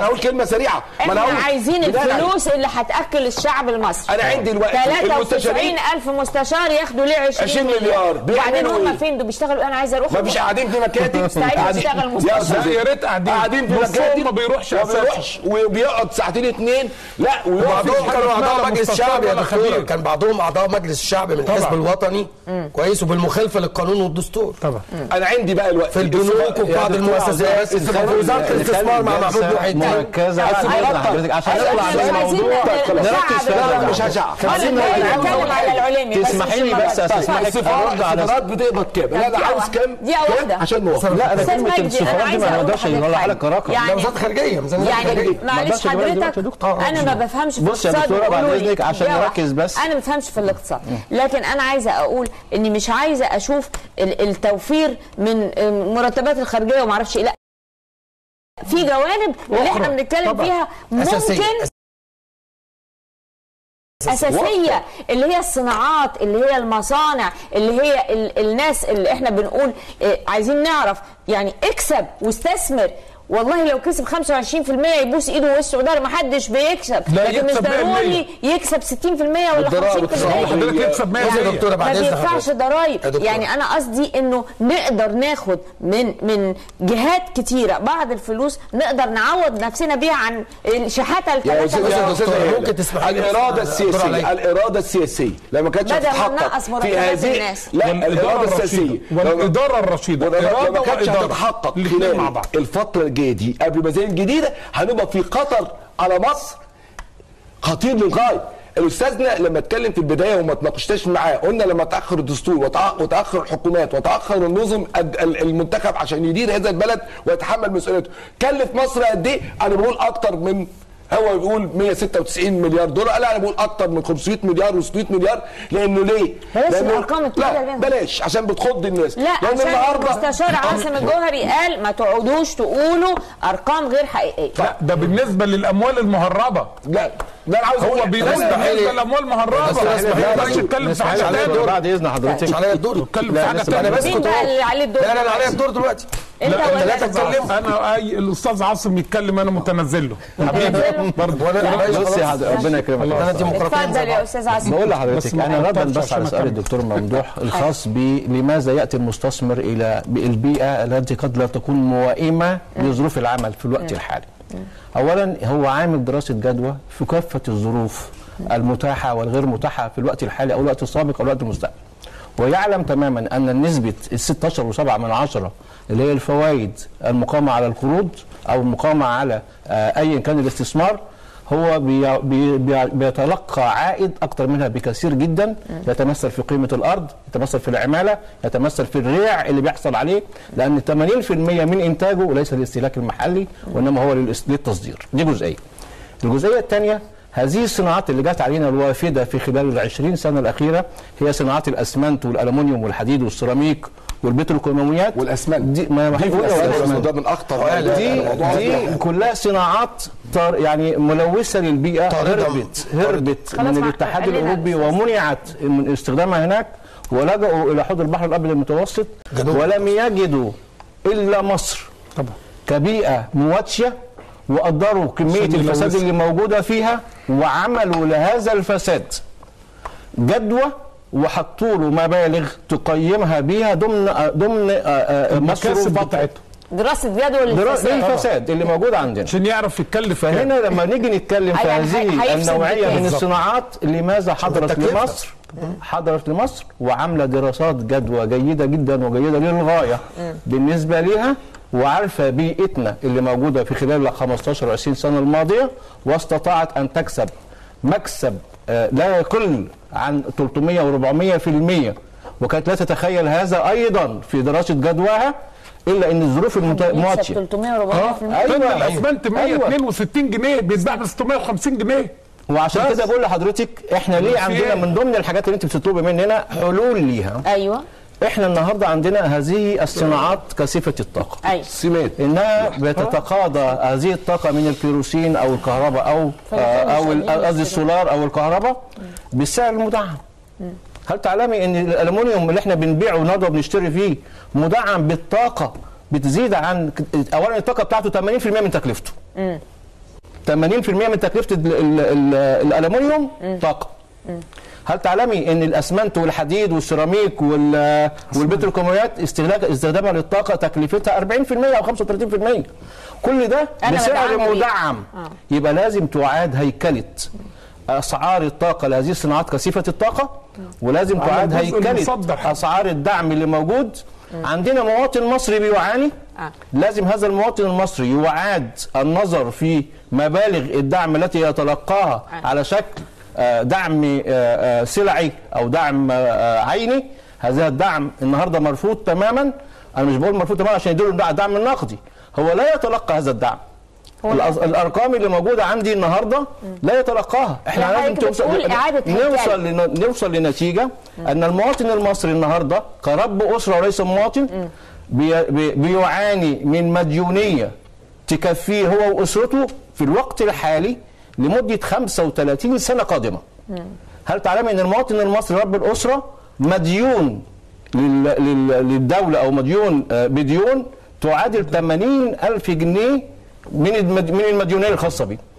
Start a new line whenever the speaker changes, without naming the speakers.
انا هقول كلمه سريعه ما
احنا
انا هقول
عايزين
بناء على-
الفلوس اللي هتاكل الشعب المصري
انا عندي دلوقتي
93
المستشارين
الف مستشار ياخدوا ليه 20
20 مليار.
وبعدين
بيعملوا
هم
إيه؟
فين دول بيشتغلوا انا عايزه اروح
ما فيش قاعدين في مكاتب
مستعد
قاعدين-
يشتغل
يا
مستشار.
أستاذ
لا، يا ريت قاعدين.
قاعدين في
نصهم
مكاتب
ما بيروحش
ما
أساساً.
بيروحش وبيقعد ساعتين اتنين لا ويقف
بعضهم
في
كانوا
اسمها
اعضاء
لا
مجلس
مستشار
الشعب يا
ولا
دكتور
خبير.
كان بعضهم اعضاء مجلس الشعب من الحزب الوطني كويس وبالمخالفه للقانون والدستور
طبعا
انا عندي بقى الوقت
في البنوك وفي بعض المؤسسات في وزاره الاستثمار مع محمود محي الدين
مركزه على حضرتك عشان نطلع من
مش عايزين
الموضوع
نركز
في
لا
هذا.
لا مش هشعب
انا بتكلم على العلمي بس
تسمحي
مش
لي بس
المرة دي.
اسمح لك ارد على
السفارات بتقبض كام؟ لا
دقيقة
انا عاوز
واحدة.
كام؟
دقيقة
كام
واحدة.
عشان نوفر
لا انا
أستاذ
كلمه
مجدي،
السفارات
أنا
دي
عايزة
ما
أقول
نقدرش
لحضرتك
نقول
حاجة.
لك رقم
يعني
ده وزاره خارجيه ميزانيه
يعني
خارجيه
معلش
بقدرش أقول لك
حضرتك
دلوقتي يا دكتور.
انا ما بفهمش في
بص يا
الاقتصاد
دكتورة، بعد
وقولوا لي.
إذنك عشان
دقيقة
نركز
واحدة.
بس.
انا ما بفهمش في الاقتصاد لكن انا عايزه اقول اني مش عايزه اشوف ال- التوفير من مرتبات الخارجيه وما اعرفش ايه لا في جوانب اللي احنا بنتكلم
طبعاً.
فيها
أساسية.
ممكن اساسيه اللي هي الصناعات اللي هي المصانع اللي هي ال الناس اللي احنا بنقول اه عايزين نعرف يعني اكسب واستثمر والله لو كسب 25% يبوس ايده ووشه وده ما حدش بيكسب
لا،
لكن مش
يكسب 100%.
ضروري يكسب 60% ولا 50%
بالضرائب والتصرف.
حضرتك يكسب 100%
يا دكتوره
ما
بعد اذن
بيدفعش
حضرتك.
ضرائب
يا دكتور.
يعني انا قصدي انه نقدر ناخد من من جهات كتيره بعض الفلوس نقدر نعوض نفسنا بيها عن الشحاته
يا استاذ
الثلاثه
استاذ
دكتور،
استاذ
ممكن تسمح لي بس؟
الاراده
دكتور
السياسيه
علي.
الاراده السياسيه لما كانتش
بدل ما
هتتحقق
ننقص
في
مرتبات
هذه
الناس.
لا
والإدارة
الاراده
الرشيدة.
السياسيه
والإدارة الرشيدة.
لما
إرادة
ما كانتش
وإدارة.
هتتحقق
الاتنين مع
خلال
بعض.
الفتره الجايه دي قبل ميزانيه جديده هنبقى في خطر على مصر خطير للغايه الاستاذنا لما اتكلم في البدايه وما تناقشتش معاه قلنا لما تاخر الدستور وتع- وتاخر الحكومات وتاخر النظم الد- ال- المنتخب عشان يدير هذا البلد ويتحمل مسؤوليته كلف مصر قد ايه انا بقول اكتر من هو بيقول 196 مليار دولار لا انا بقول اكتر من 500 مليار و600 مليار لانه ليه؟
بلاش
لأنه-
الأرقام الكبيرة
لا
دي.
بلاش عشان بتخض الناس
لا
لان
عشان
النهارده
المستشار عاصم الجوهري قال ما تقعدوش تقولوا ارقام غير حقيقيه
لا ده بالنسبه للاموال المهربه
لا ده انا عاوز
هو
أقول-
بالنسبه
اسمح لي.
للاموال المهربه
بس اسمح لي.
ما تقدرش تتكلم في حاجه
عليا
تانية
الدور بعد اذن
مش
حضرتك
عليا الدور
اتكلم
لا،
في حاجه
لسه
انا
تانية
بس
مين
كنت
بقى اللي عليه الدور
لا لا انا عليا الدور دلوقتي
انت
لا،
ولا
ثلاثة
أنا؟
اتكلموا.
انا اي الاستاذ عاصم يتكلم انا متنزل له
هتنزله؟
برضه
وانا
بص يا حضرتك ربنا يكرمك
انا ديمقراطيه
اتفضل يا استاذ عاصم
بقول لحضرتك
بس ما
انا ردا
غلطتش
بس على
عشان
سؤال
أكمل.
الدكتور ممدوح الخاص بلماذا ياتي المستثمر الى البيئه التي قد لا تكون موائمه لظروف العمل في الوقت الحالي. اولا هو عامل دراسه جدوى في كافه الظروف المتاحه والغير متاحه في الوقت الحالي او الوقت السابق او الوقت المستقبل. ويعلم تماما ان نسبه ال 16 و7 من عشرة اللي هي الفوائد المقامه على القروض او المقامه على آه، ايا كان الاستثمار هو بي بي بي بيتلقى عائد اكتر منها بكثير جدا يتمثل في قيمه الارض يتمثل في العماله يتمثل في الريع اللي بيحصل عليه لان 80% من انتاجه ليس للاستهلاك المحلي وانما هو للاس- للتصدير دي جزئيه الجزئيه الثانيه هذه الصناعات اللي جت علينا الوافده في خلال العشرين سنه الاخيره هي صناعات الاسمنت والالومنيوم والحديد والسيراميك والبتروكيماويات
والاسمنت
دي ما ما
دي
هنقول
الأسمنت. ده من اخطر
دي
الموضوع
دي كلها صناعات طار يعني ملوثه للبيئه
طاردة.
هربت هربت
خلاص
من
مع-
الاتحاد
خلينا
الاوروبي
نستنى.
ومنعت من استخدامها هناك ولجأوا الى حوض البحر الابيض المتوسط
جنوب.
ولم يجدوا الا مصر
طبعا
كبيئه مواتيه وقدروا كميه
عشان
الفساد
يلوثها.
اللي موجوده فيها وعملوا لهذا الفساد جدوى وحطوا له مبالغ تقيمها بيها ضمن ضمن آه، آه،
المكاسب
مصروفات
بتاعته
دراسه جدوى
درا-
للفساد
للفساد اللي موجود عندنا
عشان يعرف يتكلف كام.
فهنا لما نيجي نتكلم في
يعني هي-
هذه
هيفسد
النوعيه
بكام؟
من
بالظبط.
الصناعات لماذا حضرت
التكلفة.
لمصر حضرت لمصر وعامله دراسات جدوى جيده جدا وجيده للغايه بالنسبه ليها وعارفه بيئتنا اللي موجوده في خلال ال 15 20 سنه الماضيه واستطاعت ان تكسب مكسب آه، لا يقل عن 300 و400 في المية وكانت لا تتخيل هذا ايضا في دراسه جدواها الا ان الظروف المت-
يكسب
المواتيه
300 و400 في المية.
طن
أيوة.
الاسمنت
أيوة.
162 جنيه بيتباع ب 650 جنيه
وعشان
بس.
كده بقول لحضرتك احنا ليه
في
عندنا
إيه؟
من ضمن الحاجات اللي انت بتطلبي مننا حلول ليها
ايوه
احنا النهارده عندنا هذه الصناعات كثيفه الطاقه
ايوه
سمات
انها بتتقاضى هذه الطاقه من الكيروسين او الكهرباء او آه، او ال- قصدي السولار او الكهرباء بالسعر المدعم هل تعلمي ان الالومنيوم اللي احنا بنبيعه النهارده وبنشتري فيه مدعم بالطاقه بتزيد عن اولا الطاقه بتاعته 80% من تكلفته 80% من تكلفه ال- ال- ال- الالومنيوم طاقه هل تعلمي ان الاسمنت والحديد والسيراميك وال- والبتروكيماويات استهلاك استخدامها للطاقه تكلفتها 40% او 35% كل ده
أنا
بسعر
بدعمه بيه.
مدعم يبقى لازم تعاد هيكله اسعار الطاقه لهذه الصناعات كثيفه الطاقه ولازم
على
تعاد
الجزء
هيكله
المصدر.
اسعار الدعم اللي موجود عندنا مواطن مصري بيعاني
آه.
لازم هذا المواطن المصري يعاد النظر في مبالغ الدعم التي يتلقاها
آه.
على شكل آه، دعم آه، آه، سلعي او دعم آه، آه، عيني هذا الدعم النهارده مرفوض تماما انا مش بقول مرفوض تماما عشان يدور الدعم النقدي هو لا يتلقى هذا الدعم
هو
الأز- الارقام اللي موجوده عندي النهارده لا يتلقاها احنا
لا،
لازم
حضرتك
توصل
بتقول إعادة هيكلة.
نوصل لن- نوصل لنتيجه ان المواطن المصري النهارده كرب اسره وليس مواطن بي بي بيعاني من مديونيه تكفيه هو واسرته في الوقت الحالي لمده 35 سنه قادمه هل تعلم ان المواطن المصري رب الاسره مديون لل- لل- للدوله او مديون آه، بديون تعادل 80 الف جنيه من المد- من المديونيه الخاصه بيه